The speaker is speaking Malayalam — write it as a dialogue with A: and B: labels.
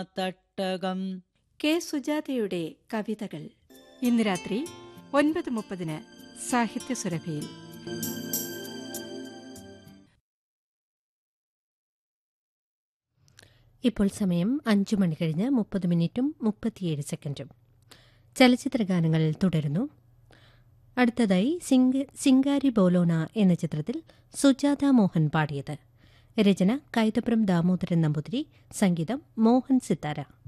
A: തട്ടകം
B: കെ സുജാതയുടെ കവിതകൾ ഇന്ന് രാത്രി ഒൻപത് മുപ്പതിന് സാഹിത്യ സുരഭിയിൽ
C: ഇപ്പോൾ സമയം അഞ്ചു മണി കഴിഞ്ഞ് മുപ്പത് മിനിറ്റും മുപ്പത്തിയേഴ് സെക്കൻഡും ചലച്ചിത്ര ഗാനങ്ങൾ തുടരുന്നു അടുത്തതായി സിംഗ സിംഗാരി ബോലോന എന്ന ചിത്രത്തിൽ സുജാത മോഹൻ പാടിയത് രചന കൈതപ്രം ദാമോദരൻ നമ്പൂതിരി സംഗീതം മോഹൻ സിത്താര